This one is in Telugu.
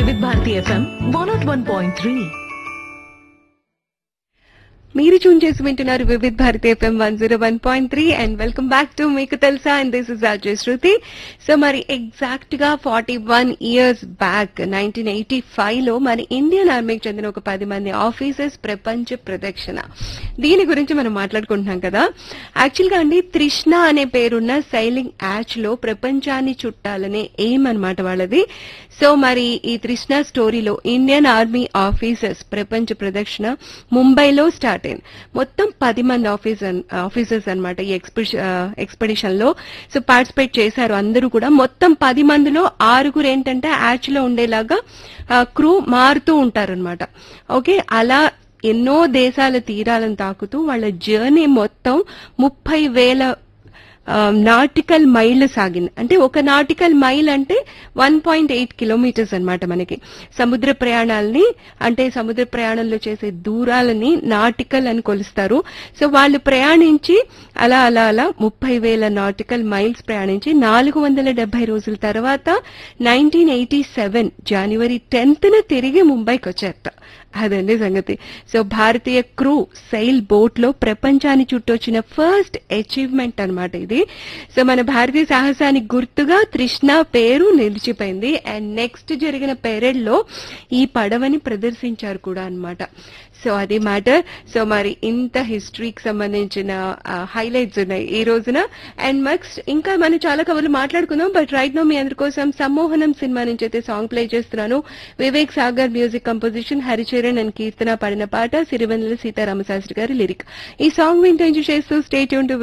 వివిధ Bharati FM one nought one point three మీరు చూన్ చేసి వింటున్నారు Vividh Bharati FM one zero one point three and welcome back to మీకు తెలుసా and this is Ajay Shruti so మరి ఎగ్జాక్ట్ గా forty one years back nineteen eighty five లో మన ఇండియన్ ఆర్మీకి చెందిన ఒక పది మంది ఆఫీసర్స్ ప్రపంచ ప్రదక్షిణ దీని గురించి మనం మాట్లాడుకుంటున్నాం కదా యాక్చువల్ గా అండి త్రిష్ణ అనే పేరున్న సైలింగ్ యాచ్ లో ప్రపంచాన్ని చుట్టాలనే ఎయిమ్ అనమాట వాళ్ళది సో మరి ఈ త్రిష్ణ స్టోరీలో ఇండియన్ ఆర్మీ ఆఫీసర్స్ ప్రపంచ ప్రదక్షిణ ముంబైలో స్టార్ట్ అయింది మొత్తం పది మంది ఆఫీసర్ ఆఫీసర్స్ అనమాట ఈ ఎక్స్పెడిషన్ లో సో పార్టిసిపేట్ చేశారు అందరూ కూడా మొత్తం పది మందిలో ఆరుగురు ఏంటంటే యాచ్ లో ఉండేలాగా క్రూ మారుతూ ఉంటారనమాట ఓకే అలా ఎన్నో దేశాల తీరాలను తాకుతూ వాళ్ళ జర్నీ మొత్తం ముప్పై వేల నాటికల్ మైల్ సాగింది అంటే ఒక నాటికల్ మైల్ అంటే వన్ పాయింట్ ఎయిట్ కిలోమీటర్స్ అనమాట మనకి సముద్ర ప్రయాణాలని అంటే సముద్ర ప్రయాణంలో చేసే దూరాలని నాటికల్ అని కొలుస్తారు సో వాళ్ళు ప్రయాణించి అలా అలా అలా ముప్పై వేల నాటికల్ మైల్స్ ప్రయాణించి నాలుగు వందల డెబ్బై రోజుల తర్వాత nineteen eighty seven January tenth న తిరిగి ముంబైకి వచ్చేట అదండి సంగతి సో భారతీయ క్రూ సైల్ బోట్ లో ప్రపంచాన్ని చుట్టొచ్చిన ఫస్ట్ అచీవ్మెంట్ అన్నమాట ఇది సో మన భారతీయ సాహసానికి గుర్తుగా తృష్ణ పేరు నిలిచిపోయింది అండ్ నెక్స్ట్ జరిగిన పెరేడ్ లో ఈ పడవని ప్రదర్శించారు కూడా అన్నమాట సో అది మ్యాటర్ సో మరి ఇంత హిస్టరీకి సంబంధించిన హైలైట్స్ ఉన్నాయి ఈ రోజున అండ్ నెక్స్ట్ ఇంకా మనం చాలా కబుర్లు మాట్లాడుకుందాం బట్ రైట్ నో మీ అందరి కోసం సమ్మోహనం సినిమా నుంచి అయితే సాంగ్ ప్లే చేస్తున్నాను Vivek Sagar music composition Haricharan and Keerthana పాడిన పాట సిరివెన్నెల సీతారామశాస్త్రి గారి లిరిక్ ఈ సాంగ్ వింటూ ఎంజాయ్ చేస్తూ స్టేట్ యూన్ టు